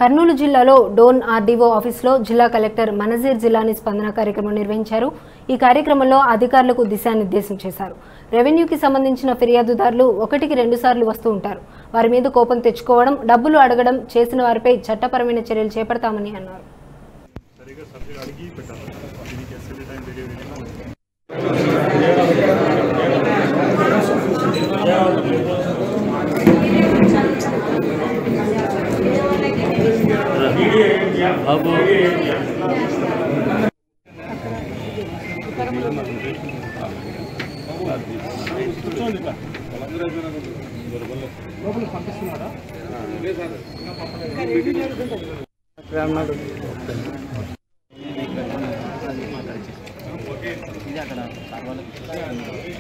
కర్నూలు జిల్లాలో డోన్ ఆర్డీఓ ఆఫీసులో జిల్లా కలెక్టర్ మనజీర్ జిల్లాని స్పందన కార్యక్రమం నిర్వహించారు ఈ కార్యక్రమంలో అధికారులకు దిశానిర్దేశం చేశారు రెవెన్యూకి సంబంధించిన ఫిర్యాదుదారులు ఒకటికి రెండు సార్లు వస్తూ ఉంటారు వారి మీద కోపం తెచ్చుకోవడం డబ్బులు అడగడం చేసిన వారిపై చట్టపరమైన చర్యలు చేపడతామని అన్నారు సరిగా సబ్జెక్ట్ అడిగి పెట్టాలి దీనికి ఎస్ఎల్ఏ టైం తెలియదు ఇది అక్కడ